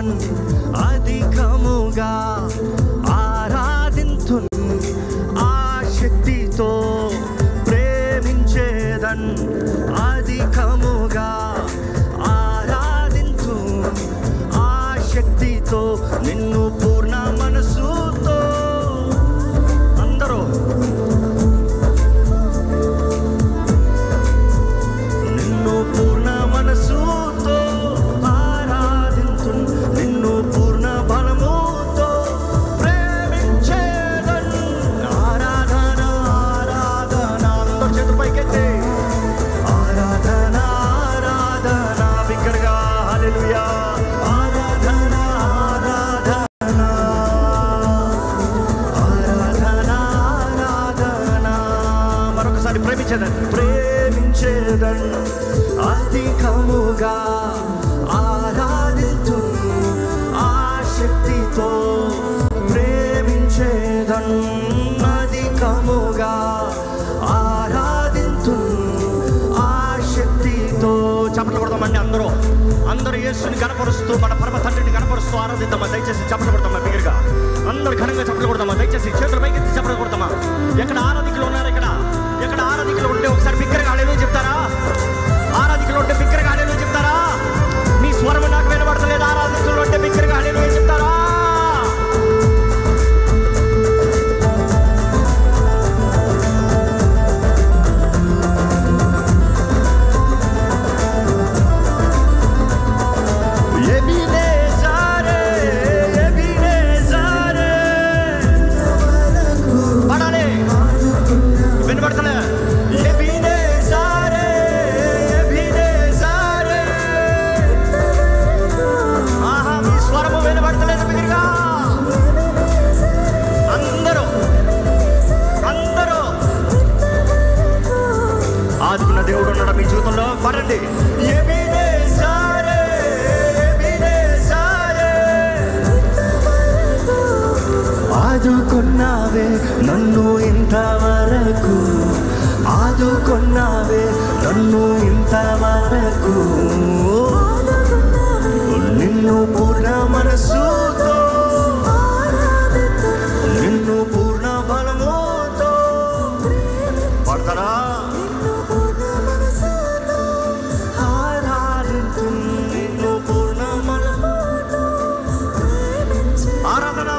ప్రేమించేదన్ అధికముగా ఆరాధింతు ఆ శక్తితో ప్రేమించేదన్ అధికముగా ఆరాధించు ఆ శక్తితో నిన్ను పూర్ణ మనసుతో అందరూ నిన్ను పూర్ణ మనసుతో ఆరాధించు నిన్ను పూర్ణ బలముతో ప్రేమించేదన్ ఆరాధన ఆరాధన అందరూ చేతులు పైకెత్తి ఆరాధన ఆరాధన బిగ్గరగా హల్లెలూయా ఆరాధన ఆరాధన ఆరాధన ఆరాధన మరొకసారి ప్రేమించేదన్ ప్రేమించేదన్ అధికముగా ఆరాధించు ఆ శక్తితో ప్రేమించేదన్ అధికముగా ఆరాధించు ఆ శక్తితో చప్పట్లు కొడదామండి అందరూ అందరూ యేసుని కనపరుస్తూ మన పరమ తండ్రిని కనపరుస్తూ ఆరాధిద్దామా దయచేసి చప్పట్లు కొడతామా బిగ్గరగా అందరు ఘనంగా చప్పట్లు కొడతామా దయచేసి చేతులు పైకెత్తి చప్పట్లు కొడతామా ఎక్కడ ఆరాధికులు ఉన్నారు ఇక్కడ ఎక్కడ ఆరాధికులు ఉంటే ఒకసారి బిగ్గరగా ఆడేదో చెప్తారా ఆరాధికులు ఉంటే బిగ్గరగా ఆడేదో చెప్తారా మీ స్వరం నాకు వినబడతలేదు ఆరాధికులు ఉంటే బిగ్గరగా ఆడేదో చెప్తారా ఎబినేజారే, ఎబినేజారే. పాడాలి. వినబడతలే ఎబినేజారే, ఎబినేజారే. ఆహా, మీ స్వరము వినబడతలేదు బిగ్గరగా. అందరూ అందరూ ఆదుకున్న దేవుడు ఉన్నాడు మీ జీవితంలో పడండి ఎబినేజారే, ఎబినేజారే. ఆదుకున్నావే నన్ను ఇంతవరకు ఆదుకున్నావే నన్ను ఇంతవరకు నిన్ను పూర్ణ మనసుతో నిన్ను పూర్ణ బలముతో పడతారా ఆరాధించు నిన్ను పూర్ణ మనము ఆరాధన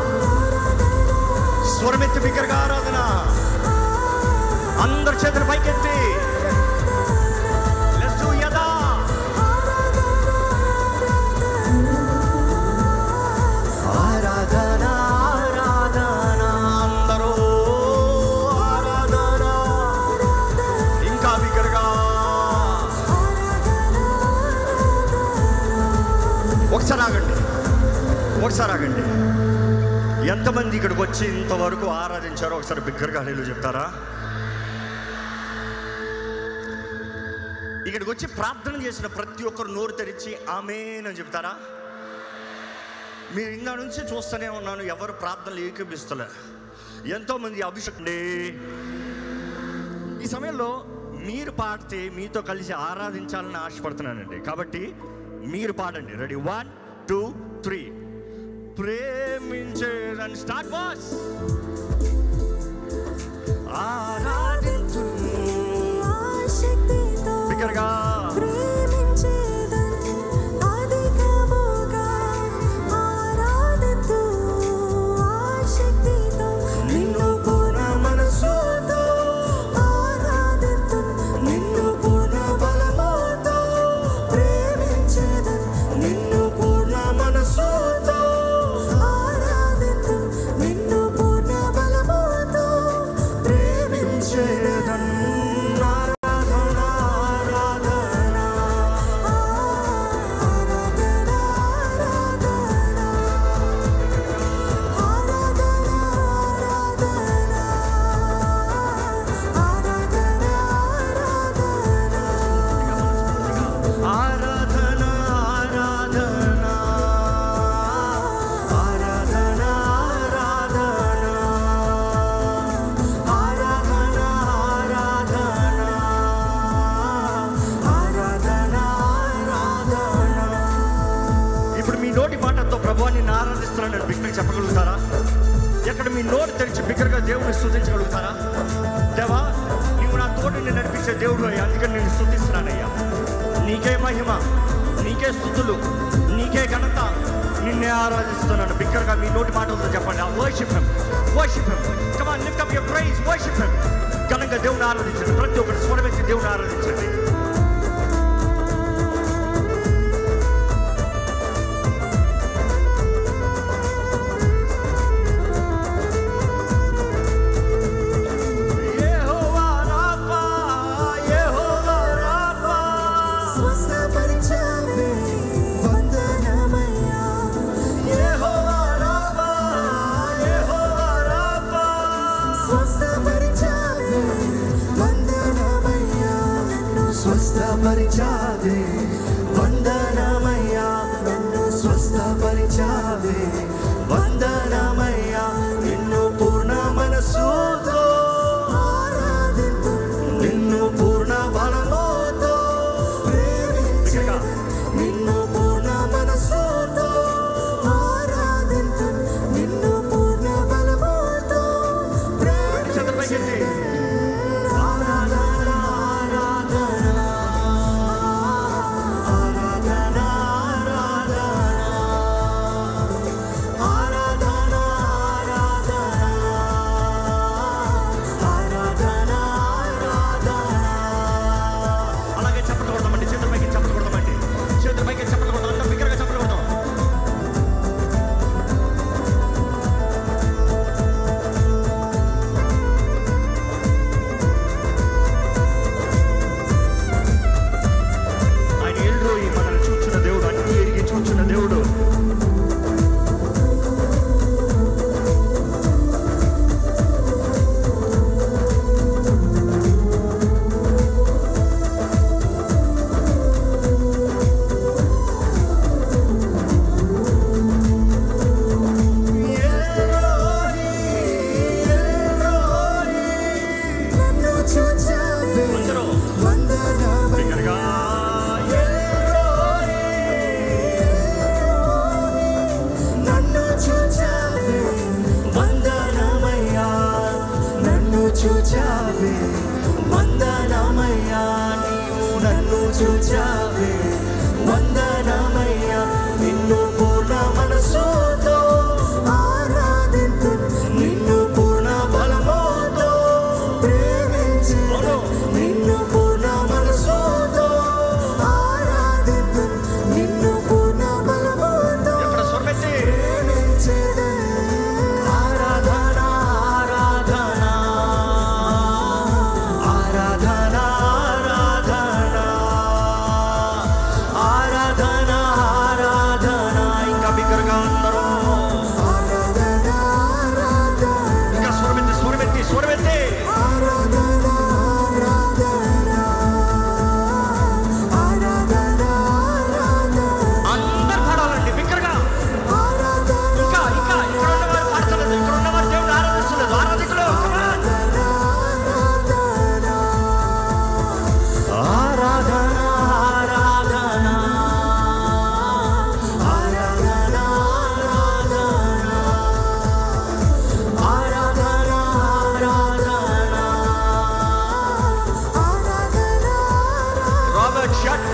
స్వరమెత్తి బిగ్గరగా ఆరాధన అందరు చేతులు పైకెత్తి Let's do యదా. ఆరాధన ఆరాధన అందరూ ఆరాధన ఇంకా బిగ్గరగా ఒకసారి ఆగండి ఒకసారి ఆగండి ఎంతమంది ఇక్కడికి వచ్చి ఇంతవరకు ఆరాధించారో ఒకసారి బిగ్గరగా హల్లేలు చెప్తారా ఇక్కడికి వచ్చి ప్రార్థన చేసిన ప్రతి ఒక్కరు నోరు తెరిచి ఆమెన్ అని చెప్తారా మీరు ఇందా నుంచి చూస్తూనే ఉన్నాను ఎవరు ప్రార్థనలు ఏకీపిస్తలే ఎంతోమంది అభిషేకండి ఈ సమయంలో మీరు పాడితే మీతో కలిసి ఆరాధించాలని ఆశపడుతున్నానండి కాబట్టి మీరు పాడండి రెడీ వన్ టూ త్రీ ప్రేమించేదని స్టార్ట్ బాస్ ఆరాధించు బిగ్గరగా నిన్ను పూర్ణ మనసుతో నిన్ను పూర్ణ బలముతో ప్రేమించేదన్ నిన్ను పూర్ణ మనసుతో ప్రేమించేదన్ తెరిచి బిగ్గరగా దేవుని స్థుతించగలుగుతారా దేవా నీవు నా తోటిని నడిపించే దేవుడు అయ్యా అందుకని నేను స్థుతిస్తున్నానయ్యా నీకే మహిమ నీకే స్థుతులు నీకే ఘనత నిన్నే ఆరాధిస్తున్నాను బిగ్గరగా మీ నోటి మాటలతో చెప్పండి ఆ worship him worship him come on lift up your praise worship him ఘనంగా దేవుని ఆరాధించండి ప్రతి ఒక్కరు స్వరమెత్తి దేవుని ఆరాధించండి యెహోవా రాఫా, యెహోవా రాఫా. స్వస్థపరిచావే వందనమయ్యా యెహోవా రాఫా, యెహోవా రాఫా. స్వస్థపరిచావే వందనమయ్యా నన్ను స్వస్థపరిచావే వందనమయ్యా నన్ను స్వస్థపరిచావే వందనమయ్యా నిన్ను పూర్ణ మనసుతో ఆరాధింతు నిన్ను పూర్ణ బలముతో ప్రేమించెదను. నిన్ను పూర్ణ మనసుతో ఆరాధింతు నిన్ను పూర్ణ బలముతో చేతులు పైకెత్తి. ఆరాధన ఆరాధన ఆరాధన ఆరాధన ఆరాధన ఆరాధన ఆరాధన అలాగే చప్పట్లు కొడదామండి చేతుల పైకి చప్పట్లు కొడదామండి చేతుల పైకి చప్పట్లు కొడదాం అందరం బిగ్గరగా చప్పట్లు కొడదాం ఆయన ఎల్రోయి మనల్ని చూచున్న దేవుడు అన్ని ఎరిగి చూచున్న దేవుడు నన్ను చూచావే అందరూ వందనమయ్యా బిగ్గరగా నన్ను చూచావే వందనమయ్యా నన్ను చూచావే వందనమయ్యా నీవు నన్ను చూచావే వందనమయ్యా నిన్ను పూర్ణ మనసుతో ఆరాధింతు నిన్ను పూర్ణ బలముతో ప్రేమించే నిన్ను పూర్ణ మనసుతో ఆరాధింతు నిన్ను పూర్ణ బలముతో ఎక్కడ స్వరమెత్తి ఆరాధన ఆరాధన ఆరాధన ఆరాధన ఆరాధన ఆరాధన ఇంకా బిగ్గరగా అందరూ ఆరాధన ఆరాధన ఇంకా స్వరమెత్తి స్వరమెత్తి స్వరమెత్తి ఆరాధన ఆరాధన ఆరాధన ఆరాధన అందరు పాడాలండి బిగ్గరగా ఆరాధన ఇంకా ఇంకా ఇక్కడ ఉన్నవారు పాడతలేదు ఇక్కడ ఉన్నవారు దేవుడు ఆరాధిస్తున్నారు ఆరాధికులు come on. ఆరాధన ఆరాధన ఆరాధన ఆరాధన ఆరాధన ఆరాధన రాబర్ట్ షట్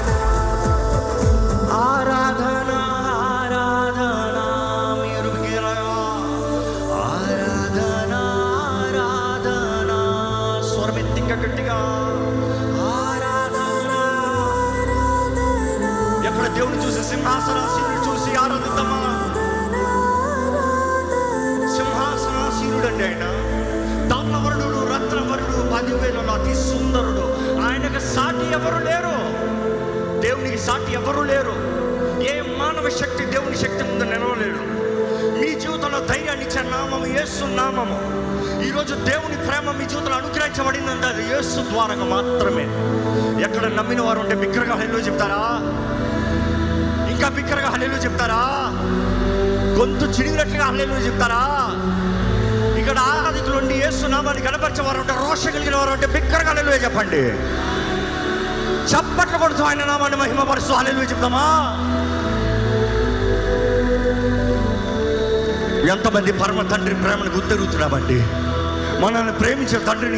ఆరాధన ఆరాధన మీరు బిగ్గరగా ఆరాధన ఆరాధన స్వరమెత్తి ఇంకా గట్టిగా ఆరాధన ఎక్కడ దేవుని చూసి సింహాసనాసీనుడు చూసి ఆరాధిద్దామా సింహాసనాసీనుడు అంటే ఆయన తామ్రవరుడు రత్నవరుడు పదివేలలో అతి సుందరుడు ఆయనకు సాటి ఎవరు లేరు దేవునికి సాటి ఎవరు లేరు ఏ మానవ శక్తి దేవుని శక్తి ముందు నిలవలేడు మీ జీవితంలో ధైర్యాన్ని ఇచ్చే నామము యేసు నామము ఈరోజు దేవుని ప్రేమ మీ జీవితంలో అనుగ్రహించబడిందంటే అది యేసు ద్వారా మాత్రమే ఎక్కడ నమ్మిన వారు ఉంటే బిగ్గరగా హెల్లో చెప్తారా ఇంకా బిగ్గరగా హల్లెలూయా చెప్తారా గొంతు చిరిగినట్లుగా హల్లెలూయా చెప్తారా ఇక్కడ ఆరాధికులు ఉండి యేసు నామాన్ని కనపరిచేవారు ఉంటే రోష కలిగిన వారు ఉంటే బిగ్గరగా హల్లెలూయా చెప్పండి చప్పట్లు కొడుతూ ఆయన నామాన్ని మహిమపరుస్తూ హల్లెలూయా చెప్తామా ఎంతమంది పరమ తండ్రి ప్రేమను గుర్తెరుగుతున్నామండి మనల్ని ప్రేమించిన తండ్రిని